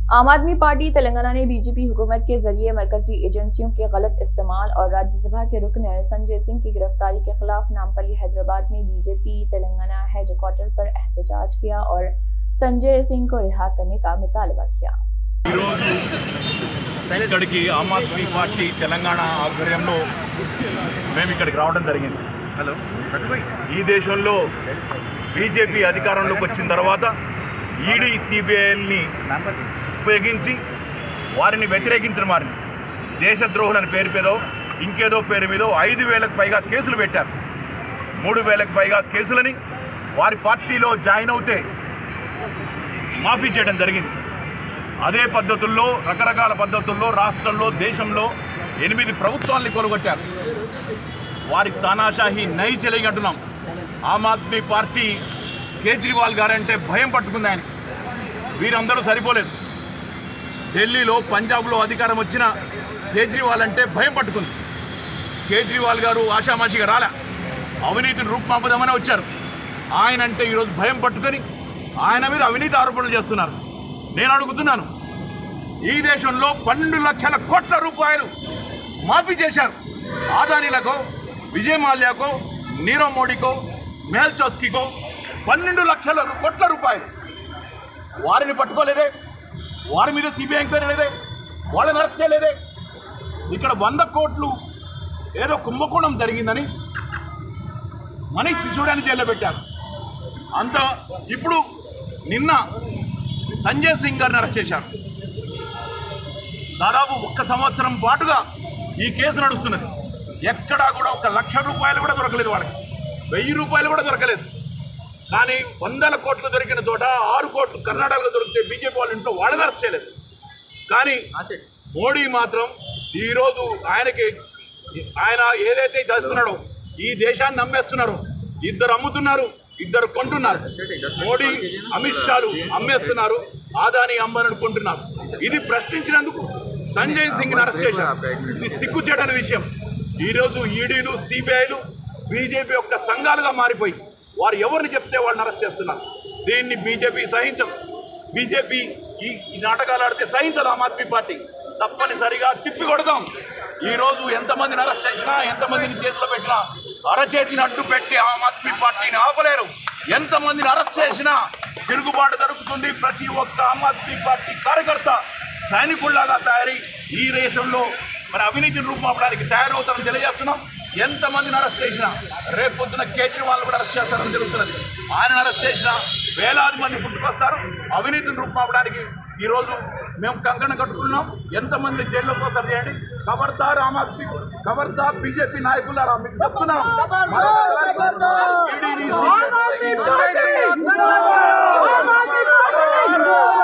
आम आदमी पार्टी तेलंगाना ने बीजेपी हुकूमत के जरिए मरकजी एजेंसियों के गलत इस्तेमाल और राज्यसभा के रुकन संजय सिंह की गिरफ्तारी के खिलाफ नामपल्ली हैदराबाद में बीजेपी तेलंगाना हेडक्वार्टर पर एहतजाज किया और संजय सिंह को रिहा करने का मुतालबा किया ఈరోజు ఇక్కడికి ఆమ్ ఆద్మీ పార్టీ తెలంగాణ ఆధ్వర్యంలో మేము ఇక్కడికి రావడం జరిగింది హలో ఈ దేశంలో బీజేపీ అధికారంలోకి వచ్చిన తర్వాత ఈడీ సిబిఐల్ని ఉపయోగించి వారిని వ్యతిరేకించిన వారిని దేశద్రోహులని పేరు మీదో ఇంకేదో పేరు మీదో ఐదు వేలకు పైగా కేసులు పెట్టారు మూడు వేలకు పైగా కేసులని వారి పార్టీలో జాయిన్ అవుతే మాఫీ చేయడం జరిగింది అదే పద్ధతుల్లో రకరకాల పద్ధతుల్లో రాష్ట్రంలో దేశంలో ఎనిమిది ప్రభుత్వాల్ని కొలగొట్టారు వారి తానాషాహి నై చెలిగి అంటున్నాం ఆమ్ ఆద్మీ పార్టీ కేజ్రీవాల్ గారంటే భయం పట్టుకుంది ఆయన వీరందరూ సరిపోలేదు ఢిల్లీలో పంజాబ్లో అధికారం వచ్చిన కేజ్రీవాల్ అంటే భయం పట్టుకుంది కేజ్రీవాల్ గారు ఆషామాషిగా రాలే అవినీతిని రూపుమాపుదామని వచ్చారు ఆయన అంటే ఈరోజు భయం పట్టుకొని ఆయన మీద అవినీతి ఆరోపణలు చేస్తున్నారు నేను అడుగుతున్నాను ఈ దేశంలో పన్నెండు లక్షల కోట్ల రూపాయలు మాఫీ చేశారు ఆదానీలకో విజయ్ మాల్యాకో నీరవ్ మోడీకో మేల్ చౌస్కీకో పన్నెండు లక్షల రు- కోట్ల రూపాయలు వారిని పట్టుకోలేదే వారి మీద సిబిఐ ఎంక్వైరీ లేదే వాళ్ళని అరెస్ట్ చేయలేదే ఇక్కడ వంద కోట్లు ఏదో కుంభకోణం జరిగిందని మనీష్ సిసోడియాని జైల్లో పెట్టారు అంత ఇప్పుడు నిన్న సంజయ్ సింగ్ గారిని అరెస్ట్ చేశారు దాదాపు ఒక్క సంవత్సరం పాటుగా ఈ కేసు నడుస్తున్నది ఎక్కడా కూడా ఒక లక్ష రూపాయలు కూడా దొరకలేదు వాళ్ళకి వెయ్యి రూపాయలు కూడా దొరకలేదు కానీ వందల కోట్లు దొరికిన చోట ఆరు కోట్లు కర్ణాటకలో దొరికితే బీజేపీ వాళ్ళ ఇంట్లో వాళ్ళని అరెస్ట్ చేయలేదు కానీ మోడీ మాత్రం ఈరోజు ఆయనకి ఆయన ఏదైతే చేస్తున్నాడో ఈ దేశాన్ని నమ్మేస్తున్నారో ఇద్దరు అమ్ముతున్నారు ఇద్దరు కొంటున్నారు మోడీ అమిత్ షాలు అమ్మేస్తున్నారు ఆదాని అంబానీ కొంటున్నారు ఇది ప్రశ్నించినందుకు సంజయ్ సింగ్ అరెస్ట్ చేశారు ఇది సిగ్గుచేటని విషయం ఈరోజు ఈడీలు సిబిఐలు బీజేపీ యొక్క సంఘాలుగా మారిపోయి వారు ఎవరిని చెప్తే వాళ్ళని అరెస్ట్ చేస్తున్నారు దీన్ని బీజేపీ సహించదు బీజేపీ ఈ ఈ నాటకాలు ఆడితే సహించదు ఆమ్ ఆద్మీ పార్టీ తప్పనిసరిగా తిప్పి కొడతాం ఈ రోజు ఎంతమందిని అరెస్ట్ చేసినా ఎంతమందిని చేతిలో పెట్టినా అరచేతిని అడ్డు పెట్టి ఆమ్ ఆద్మీ పార్టీని ఆపలేరు ఎంతమందిని అరెస్ట్ చేసినా తిరుగుబాటు జరుగుతుంది ప్రతి ఒక్క ఆమ్ ఆద్మీ పార్టీ కార్యకర్త సైనికుల్లాగా తయారై ఈ దేశంలో మరి అవినీతిని రూపమాపడానికి తయారవుతారని తెలియజేస్తున్నాం ఎంతమందిని అరెస్ట్ చేసినా రేపు పొద్దున కేజ్రీవాల్ కూడా అరెస్ట్ చేస్తారని తెలుస్తున్నది ఆయన అరెస్ట్ చేసినా వేలాది మంది పుట్టుకొస్తారు అవినీతిని రూపమాపడానికి ఈరోజు మేము కంకణం కట్టుకున్నాం ఎంతమంది జైల్లోకి వస్తారు చేయండి ఖబర్దార్ ఆమ్ ఆద్మీ ఖబర్దార్ బీజేపీ నాయకులారా మీకు చెప్తున్నాం ఈడీని, CBI ని